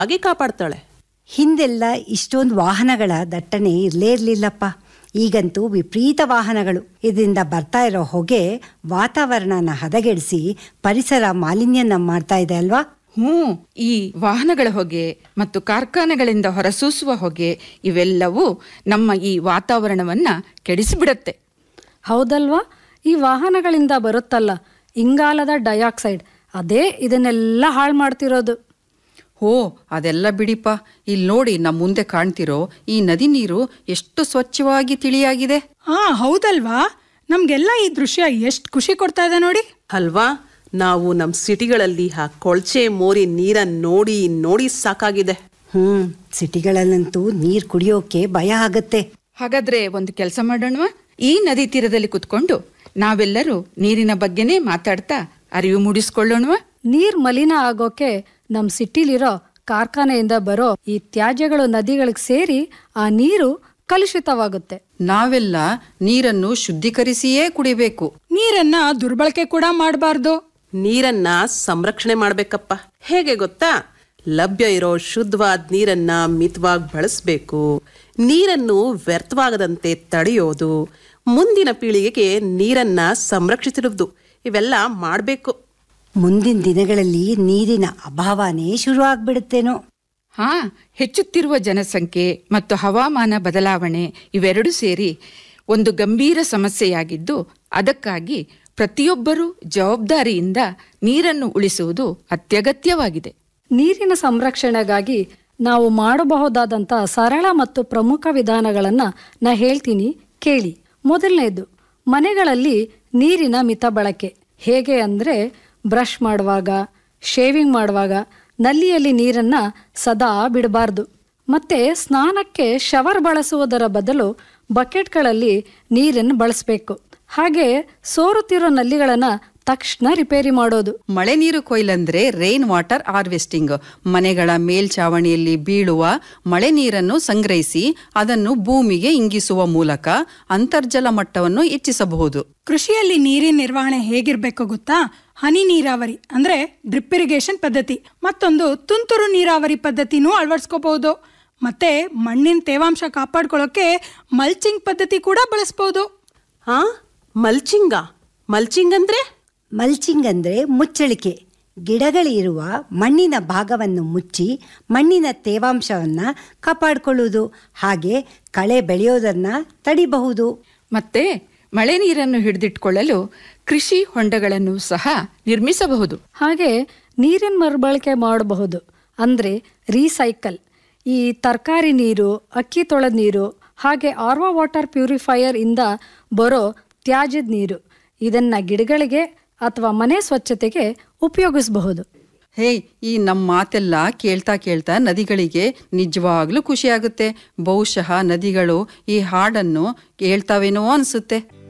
ಹಾಗೆ ಕಾಪಾಡ್ತಾಳೆ ಹಿಂದೆಲ್ಲ ಇಷ್ಟೊಂದು ವಾಹನಗಳ ದಟ್ಟಣೆ ಇರಲೇ ಇರಲಿಲ್ಲಪ್ಪ ಈಗಂತೂ ವಿಪರೀತ ವಾಹನಗಳು ಇದರಿಂದ ಬರ್ತಾ ಇರೋ ಹೊಗೆ ವಾತಾವರಣನ ಹದಗೆಡಿಸಿ ಪರಿಸರ ಮಾಲಿನ್ಯನ ಮಾಡ್ತಾ ಇದೆ ಅಲ್ವಾ ಹ್ಞೂ ಈ ವಾಹನಗಳ ಹೊಗೆ ಮತ್ತು ಕಾರ್ಖಾನೆಗಳಿಂದ ಹೊರಸೂಸುವ ಹೊಗೆ ಇವೆಲ್ಲವೂ ನಮ್ಮ ಈ ವಾತಾವರಣವನ್ನ ಕೆಡಿಸಿಬಿಡತ್ತೆ ಹೌದಲ್ವಾ ಈ ವಾಹನಗಳಿಂದ ಬರುತ್ತಲ್ಲ ಇಂಗಾಲದ ಡೈಆಕ್ಸೈಡ್ ಅದೇ ಇದನ್ನೆಲ್ಲ ಹಾಳು ಮಾಡ್ತಿರೋದು ಓ ಅದೆಲ್ಲ ಬಿಡಿಪ ಇಲ್ಲಿ ನೋಡಿ ನಮ್ಮ ಮುಂದೆ ಕಾಣ್ತಿರೋ ಈ ನದಿ ನೀರು ಎಷ್ಟು ಸ್ವಚ್ಛವಾಗಿ ತಿಳಿಯಾಗಿದೆ ಹಾ ಹೌದಲ್ವಾ ನಮ್ಗೆಲ್ಲ ಈ ದೃಶ್ಯ ಎಷ್ಟು ಖುಷಿ ಕೊಡ್ತಾ ಇದೆ ನೋಡಿ ಅಲ್ವಾ ನಾವು ನಮ್ಮ ಸಿಟಿಗಳಲ್ಲಿ ಆ ಕೊಳ್ಚೆ ಮೋರಿ ನೀರನ್ನು ನೋಡಿ ನೋಡಿ ಸಾಕಾಗಿದೆ ಹ್ಮ್ ಸಿಟಿಗಳಲ್ಲಂತೂ ನೀರು ಕುಡಿಯೋಕೆ ಭಯ ಆಗತ್ತೆ ಹಾಗಾದ್ರೆ ಒಂದು ಕೆಲಸ ಮಾಡೋಣವಾ ಈ ನದಿ ತೀರದಲ್ಲಿ ಕುತ್ಕೊಂಡು ನಾವೆಲ್ಲರೂ ನೀರಿನ ಬಗ್ಗೆನೇ ಮಾತಾಡ್ತಾ ಅರಿವು ಮೂಡಿಸ್ಕೊಳ್ಳೋಣವಾ ನೀರ್ ಮಲಿನ ಆಗೋಕೆ ನಮ್ ಸಿಟಿಲಿರೋ ಕಾರ್ಖಾನೆಯಿಂದ ಬರೋ ಈ ತ್ಯಾಜ್ಯಗಳು ನದಿಗಳಿಗೆ ಸೇರಿ ಆ ನೀರು ಕಲುಷಿತವಾಗುತ್ತೆ ನಾವೆಲ್ಲ ನೀರನ್ನು ಶುದ್ಧೀಕರಿಸಿಯೇ ಕುಡಿಬೇಕು ನೀರನ್ನ ದುರ್ಬಳಕೆ ಕೂಡ ಮಾಡಬಾರ್ದು ನೀರನ್ನ ಸಂರಕ್ಷಣೆ ಮಾಡ್ಬೇಕಪ್ಪ ಹೇಗೆ ಗೊತ್ತಾ ಲಭ್ಯ ಇರೋ ಶುದ್ಧವಾದ ನೀರನ್ನ ಮಿತವಾಗಿ ಬಳಸಬೇಕು ನೀರನ್ನು ವ್ಯರ್ಥವಾಗದಂತೆ ತಡೆಯೋದು ಮುಂದಿನ ಪೀಳಿಗೆಗೆ ನೀರನ್ನ ಸಂರಕ್ಷಿಸಿರುವುದು ಇವೆಲ್ಲ ಮಾಡಬೇಕು ಮುಂದಿನ ದಿನಗಳಲ್ಲಿ ನೀರಿನ ಅಭಾವನೇ ಶುರು ಆಗ್ಬಿಡುತ್ತೇನೋ ಹಾ ಹೆಚ್ಚುತ್ತಿರುವ ಜನಸಂಖ್ಯೆ ಮತ್ತು ಹವಾಮಾನ ಬದಲಾವಣೆ ಇವೆರಡೂ ಸೇರಿ ಒಂದು ಗಂಭೀರ ಸಮಸ್ಯೆಯಾಗಿದ್ದು ಅದಕ್ಕಾಗಿ ಪ್ರತಿಯೊಬ್ಬರೂ ಜವಾಬ್ದಾರಿಯಿಂದ ನೀರನ್ನು ಉಳಿಸುವುದು ಅತ್ಯಗತ್ಯವಾಗಿದೆ ನೀರಿನ ಸಂರಕ್ಷಣೆಗಾಗಿ ನಾವು ಮಾಡಬಹುದಾದಂಥ ಸರಳ ಮತ್ತು ಪ್ರಮುಖ ವಿಧಾನಗಳನ್ನು ನಾ ಹೇಳ್ತೀನಿ ಕೇಳಿ ಮೊದಲನೇದು ಮನೆಗಳಲ್ಲಿ ನೀರಿನ ಮಿತ ಬಳಕೆ ಹೇಗೆ ಅಂದರೆ ಬ್ರಷ್ ಮಾಡುವಾಗ ಶೇವಿಂಗ್ ಮಾಡುವಾಗ ನಲ್ಲಿಯಲ್ಲಿ ನೀರನ್ನು ಸದಾ ಬಿಡಬಾರ್ದು ಮತ್ತೆ ಸ್ನಾನಕ್ಕೆ ಶವರ್ ಬಳಸುವುದರ ಬದಲು ಬಕೆಟ್ಗಳಲ್ಲಿ ನೀರನ್ನು ಬಳಸಬೇಕು ಹಾಗೆ ಸೋರುತ್ತಿರೋ ನಲ್ಲಿಗಳನ್ನು ತಕ್ಷಣ ರಿಪೇರಿ ಮಾಡೋದು ಮಳೆ ನೀರು ಕೊಯ್ಲಂದ್ರೆ ರೈನ್ ವಾಟರ್ ಹಾರ್ವೆಸ್ಟಿಂಗ್ ಮನೆಗಳ ಮೇಲ್ಛಾವಣಿಯಲ್ಲಿ ಬೀಳುವ ಮಳೆ ನೀರನ್ನು ಸಂಗ್ರಹಿಸಿ ಅದನ್ನು ಭೂಮಿಗೆ ಇಂಗಿಸುವ ಮೂಲಕ ಅಂತರ್ಜಲ ಮಟ್ಟವನ್ನು ಹೆಚ್ಚಿಸಬಹುದು ಕೃಷಿಯಲ್ಲಿ ನೀರಿನ ನಿರ್ವಹಣೆ ಹೇಗಿರ್ಬೇಕು ಗೊತ್ತಾ ಹನಿ ನೀರಾವರಿ ಅಂದ್ರೆ ಡ್ರಿಪ್ ಇರಿಗೇಷನ್ ಪದ್ಧತಿ ಮತ್ತೊಂದು ತುಂತುರು ನೀರಾವರಿ ಪದ್ಧತಿನೂ ಅಳವಡಿಸ್ಕೋಬಹುದು ಮತ್ತೆ ಮಣ್ಣಿನ ತೇವಾಂಶ ಕಾಪಾಡ್ಕೊಳ್ಳೋಕೆ ಮಲ್ಚಿಂಗ್ ಪದ್ಧತಿ ಕೂಡ ಬಳಸ್ಬೋದು ಹಾ ಮಲ್ಚಿಂಗ ಮಲ್ಚಿಂಗ್ ಅಂದ್ರೆ ಮಲ್ಚಿಂಗ್ ಅಂದರೆ ಮುಚ್ಚಳಿಕೆ ಗಿಡಗಳಿರುವ ಮಣ್ಣಿನ ಭಾಗವನ್ನು ಮುಚ್ಚಿ ಮಣ್ಣಿನ ತೇವಾಂಶವನ್ನು ಕಾಪಾಡಿಕೊಳ್ಳುವುದು ಹಾಗೆ ಕಳೆ ಬೆಳೆಯೋದನ್ನು ತಡಿಬಹುದು ಮತ್ತೆ ಮಳೆ ನೀರನ್ನು ಹಿಡಿದಿಟ್ಕೊಳ್ಳಲು ಕೃಷಿ ಹೊಂಡಗಳನ್ನು ಸಹ ನಿರ್ಮಿಸಬಹುದು ಹಾಗೆ ನೀರಿನ ಮರುಬಳಕೆ ಮಾಡಬಹುದು ಅಂದರೆ ರೀಸೈಕಲ್ ಈ ತರಕಾರಿ ನೀರು ಅಕ್ಕಿ ತೊಳೆದ ನೀರು ಹಾಗೆ ಆರ್ವಾ ವಾಟರ್ ಪ್ಯೂರಿಫೈಯರ್ ಇಂದ ಬರೋ ತ್ಯಾಜ್ಯದ ನೀರು ಇದನ್ನ ಗಿಡಗಳಿಗೆ ಅಥವಾ ಮನೆ ಸ್ವಚ್ಛತೆಗೆ ಉಪಯೋಗಿಸಬಹುದು ಹೇ ಈ ನಮ್ಮ ಮಾತೆಲ್ಲ ಕೇಳ್ತಾ ಕೇಳ್ತಾ ನದಿಗಳಿಗೆ ನಿಜವಾಗ್ಲೂ ಖುಷಿಯಾಗುತ್ತೆ ಬಹುಶಃ ನದಿಗಳು ಈ ಹಾಡನ್ನು ಕೇಳ್ತಾವೇನೋ ಅನ್ಸುತ್ತೆ